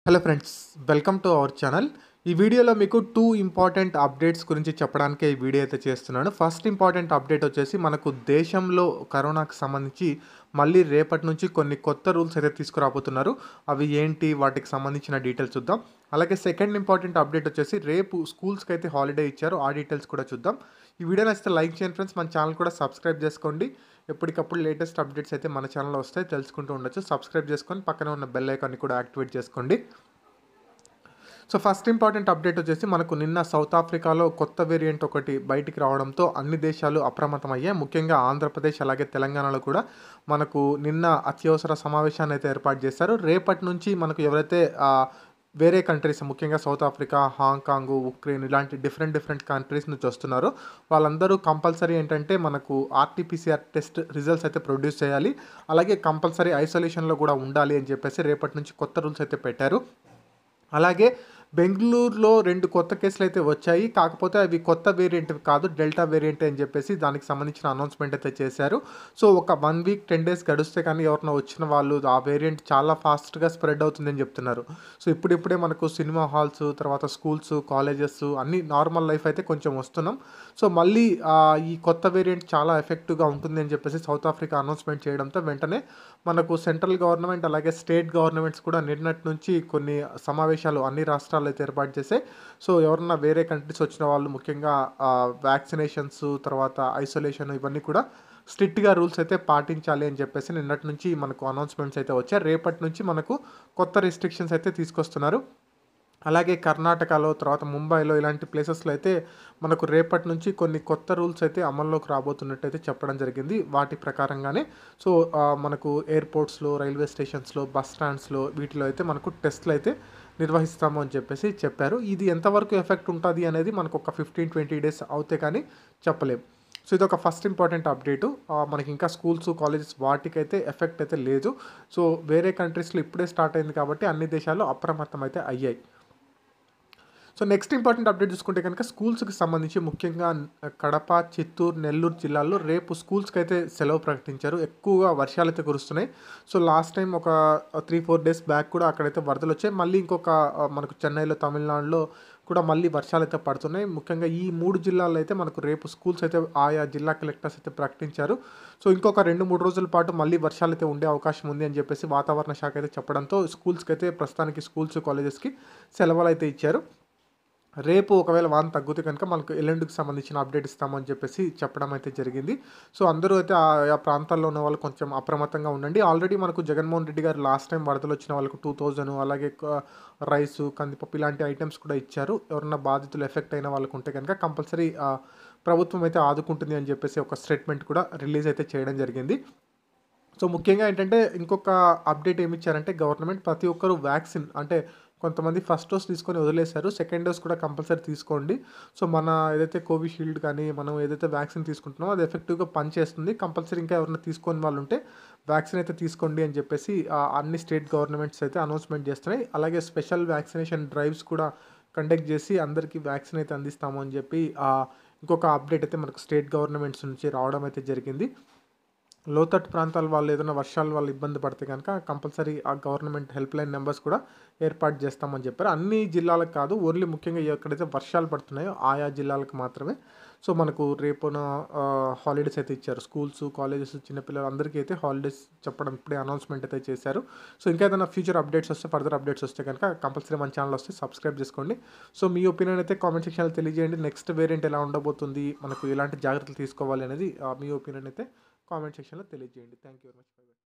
hello friends welcome to our channel ఈ వీడియోలో మీకు టూ ఇంపార్టెంట్ అప్డేట్స్ గురించి చెప్పడానికే ఈ వీడియో అయితే చేస్తున్నాను ఫస్ట్ ఇంపార్టెంట్ అప్డేట్ వచ్చేసి మనకు దేశంలో కరోనాకు సంబంధించి మళ్ళీ రేపటి నుంచి కొన్ని కొత్త రూల్స్ అయితే తీసుకురాబోతున్నారు అవి ఏంటి వాటికి సంబంధించిన డీటెయిల్స్ చూద్దాం అలాగే సెకండ్ ఇంపార్టెంట్ అప్డేట్ వచ్చేసి రేపు స్కూల్స్కి అయితే హాలిడే ఇచ్చారు ఆ డీటెయిల్స్ కూడా చూద్దాం ఈ వీడియో నచ్చితే లైక్ చేయండి ఫ్రెండ్స్ మన ఛానల్ కూడా సబ్స్క్రైబ్ చేసుకోండి ఎప్పటికప్పుడు లేటెస్ట్ అప్డేట్స్ అయితే మన ఛానల్లో వస్తాయి తెలుసుకుంటూ ఉండొచ్చు సబ్స్క్రైబ్ చేసుకొని పక్కన ఉన్న బెల్ ఐకాన్ని కూడా యాక్టివేట్ చేసుకోండి సో ఫస్ట్ ఇంపార్టెంట్ అప్డేట్ వచ్చేసి మనకు నిన్న సౌత్ ఆఫ్రికాలో కొత్త వేరియంట్ ఒకటి బయటికి రావడంతో అన్ని దేశాలు అప్రమత్తమయ్యాయి ముఖ్యంగా ఆంధ్రప్రదేశ్ అలాగే తెలంగాణలో కూడా మనకు నిన్న అత్యవసర సమావేశాన్ని అయితే ఏర్పాటు చేశారు రేపటి నుంచి మనకు ఎవరైతే ఆ, వేరే కంట్రీస్ ముఖ్యంగా సౌత్ ఆఫ్రికా హాంకాంగ్ ఉక్రెయిన్ ఇలాంటి డిఫరెంట్ డిఫరెంట్ కంట్రీస్ నుంచి వస్తున్నారు వాళ్ళందరూ కంపల్సరీ ఏంటంటే మనకు ఆర్టీపీసీఆర్ టెస్ట్ రిజల్ట్స్ అయితే ప్రొడ్యూస్ చేయాలి అలాగే కంపల్సరీ ఐసోలేషన్లో కూడా ఉండాలి అని చెప్పేసి రేపటి నుంచి కొత్త రూల్స్ అయితే పెట్టారు అలాగే బెంగళూరులో రెండు కొత్త కేసులు అయితే వచ్చాయి కాకపోతే అవి కొత్త వేరియంట్ కాదు డెల్టా వేరియంట్ అని చెప్పేసి దానికి సంబంధించిన అనౌన్స్మెంట్ అయితే చేశారు సో ఒక వన్ వీక్ టెన్ డేస్ గడిస్తే కానీ ఎవరైనా వచ్చిన వాళ్ళు ఆ వేరియంట్ చాలా ఫాస్ట్గా స్ప్రెడ్ అవుతుందని చెప్తున్నారు సో ఇప్పుడిప్పుడే మనకు సినిమా హాల్స్ తర్వాత స్కూల్స్ కాలేజెస్ అన్ని నార్మల్ లైఫ్ అయితే కొంచెం వస్తున్నాం సో మళ్ళీ ఆ, ఈ కొత్త వేరియంట్ చాలా ఎఫెక్టివ్గా ఉంటుంది అని చెప్పేసి సౌత్ ఆఫ్రికా అనౌన్స్మెంట్ చేయడంతో వెంటనే మనకు సెంట్రల్ గవర్నమెంట్ అలాగే స్టేట్ గవర్నమెంట్స్ కూడా నిన్నటి నుంచి కొన్ని సమావేశాలు అన్ని రాష్ట్రాలు అయితే ఏర్పాటు చేశాయి సో ఎవరన్నా వేరే కంట్రీస్ వచ్చిన వాళ్ళు ముఖ్యంగా వ్యాక్సినేషన్స్ తర్వాత ఐసోలేషన్ ఇవన్నీ కూడా స్ట్రిక్ట్గా రూల్స్ అయితే పాటించాలి అని చెప్పేసి నిన్నటి నుంచి మనకు అనౌన్స్మెంట్స్ అయితే వచ్చాయి రేపటి నుంచి మనకు కొత్త రిస్ట్రిక్షన్స్ అయితే తీసుకొస్తున్నారు అలాగే కర్ణాటకలో తర్వాత ముంబైలో ఇలాంటి ప్లేసెస్లో అయితే మనకు రేపటి నుంచి కొన్ని కొత్త రూల్స్ అయితే అమల్లోకి రాబోతున్నట్టు అయితే చెప్పడం జరిగింది వాటి ప్రకారంగానే సో ఆ, మనకు ఎయిర్పోర్ట్స్లో రైల్వే స్టేషన్స్లో బస్ స్టాండ్స్లో వీటిలో అయితే మనకు టెస్ట్లు అయితే నిర్వహిస్తాము అని చెప్పేసి చెప్పారు ఇది ఎంతవరకు ఎఫెక్ట్ ఉంటుంది అనేది మనకు ఒక ఫిఫ్టీన్ ట్వంటీ డేస్ అవుతే కానీ చెప్పలేము సో ఇది ఒక ఫస్ట్ ఇంపార్టెంట్ అప్డేటు మనకి ఇంకా స్కూల్స్ కాలేజెస్ వాటికైతే ఎఫెక్ట్ అయితే లేదు సో వేరే కంట్రీస్లో ఇప్పుడే స్టార్ట్ అయింది కాబట్టి అన్ని దేశాలు అప్రమత్తం అయితే అయ్యాయి సో నెక్స్ట్ ఇంపార్టెంట్ అప్డేట్ చూసుకుంటే కనుక స్కూల్స్కి సంబంధించి ముఖ్యంగా కడప చిత్తూరు నెల్లూరు జిల్లాల్లో రేపు స్కూల్స్కి అయితే సెలవు ప్రకటించారు ఎక్కువగా వర్షాలు అయితే కురుస్తున్నాయి సో లాస్ట్ టైం ఒక త్రీ ఫోర్ డేస్ బ్యాక్ కూడా అక్కడైతే వరదలు వచ్చాయి మళ్ళీ ఇంకొక ఆ, మనకు చెన్నైలో తమిళనాడులో కూడా మళ్ళీ వర్షాలు అయితే పడుతున్నాయి ముఖ్యంగా ఈ మూడు జిల్లాల్లో అయితే మనకు రేపు స్కూల్స్ అయితే ఆయా జిల్లా కలెక్టర్స్ అయితే ప్రకటించారు సో ఇంకొక రెండు మూడు రోజుల పాటు మళ్ళీ వర్షాలు అయితే ఉండే అవకాశం ఉంది అని చెప్పేసి వాతావరణ శాఖ అయితే చెప్పడంతో స్కూల్స్కి అయితే ప్రస్తుతానికి స్కూల్స్ కాలేజెస్కి సెలవులు అయితే ఇచ్చారు రేపు ఒకవేళ వాన తగ్గితే కనుక మనకు ఎల్లుండికి సంబంధించిన అప్డేట్ ఇస్తామని చెప్పేసి చెప్పడం అయితే జరిగింది సో అందరూ అయితే ఆ ప్రాంతాల్లో ఉన్న వాళ్ళు కొంచెం అప్రమత్తంగా ఉండండి ఆల్రెడీ మనకు జగన్మోహన్ రెడ్డి గారు లాస్ట్ టైం వరదలు వచ్చిన వాళ్ళకు టూ థౌజండ్ అలాగే క- రైసు కందిపప్పు ఇలాంటి ఐటమ్స్ కూడా ఇచ్చారు ఎవరన్నా బాధితులు ఎఫెక్ట్ అయిన వాళ్ళకు ఉంటే కనుక కంపల్సరీ ప్రభుత్వం అయితే ఆదుకుంటుంది అని చెప్పేసి ఒక స్టేట్మెంట్ కూడా రిలీజ్ అయితే చేయడం జరిగింది సో ముఖ్యంగా ఏంటంటే ఇంకొక అప్డేట్ ఏమి ఇచ్చారంటే గవర్నమెంట్ ప్రతి ఒక్కరు వ్యాక్సిన్ అంటే కొంతమంది ఫస్ట్ డోస్ తీసుకొని వదిలేశారు సెకండ్ డోస్ కూడా కంపల్సరీ తీసుకోండి సో మన ఏదైతే కోవిషీల్డ్ కానీ మనం ఏదైతే వ్యాక్సిన్ తీసుకుంటున్నామో అది ఎఫెక్టివ్గా పనిచేస్తుంది కంపల్సరీ ఇంకా ఎవరైనా తీసుకొని వాళ్ళు ఉంటే వ్యాక్సిన్ అయితే తీసుకోండి అని చెప్పేసి ఆ, అన్ని స్టేట్ గవర్నమెంట్స్ అయితే అనౌన్స్మెంట్ చేస్తున్నాయి అలాగే స్పెషల్ వ్యాక్సినేషన్ డ్రైవ్స్ కూడా కండక్ట్ చేసి అందరికీ వ్యాక్సిన్ అయితే అందిస్తాము అని చెప్పి ఆ, ఇంకొక అప్డేట్ అయితే మనకు స్టేట్ గవర్నమెంట్స్ నుంచి రావడం అయితే జరిగింది లోతట్టు ప్రాంతాల వాళ్ళు ఏదైనా వర్షాల వల్ల ఇబ్బంది పడితే కనుక కంపల్సరీ ఆ గవర్నమెంట్ హెల్ప్ లైన్ నెంబర్స్ కూడా ఏర్పాటు చేస్తామని చెప్పారు అన్ని జిల్లాలకు కాదు ఓన్లీ ముఖ్యంగా ఎక్కడైతే వర్షాలు పడుతున్నాయో ఆయా జిల్లాలకు మాత్రమే సో మనకు రేపున హాలిడేస్ అయితే ఇచ్చారు స్కూల్స్ కాలేజెస్ చిన్నపిల్లలు అందరికీ అయితే హాలిడేస్ చెప్పడం ఇప్పుడే అనౌన్స్మెంట్ అయితే చేశారు సో ఇంకా ఏదైనా ఫ్యూచర్ అప్డేట్స్ వస్తే ఫర్దర్ అప్డేట్స్ వస్తే కనుక కంపల్సరీ మన ఛానల్ వస్తే సబ్స్క్రైబ్ చేసుకోండి సో మీ ఒపీనియన్ అయితే కామెంట్ సెక్షన్లో తెలియజేయండి నెక్స్ట్ వేరియంట్ ఎలా ఉండబోతుంది మనకు ఎలాంటి జాగ్రత్తలు తీసుకోవాలి అనేది ఆ, మీ ఒపీనియన్ అయితే కామెంట్ సెక్షన్లో తెలియజేయండి థ్యాంక్ యూ వెరీ మచ్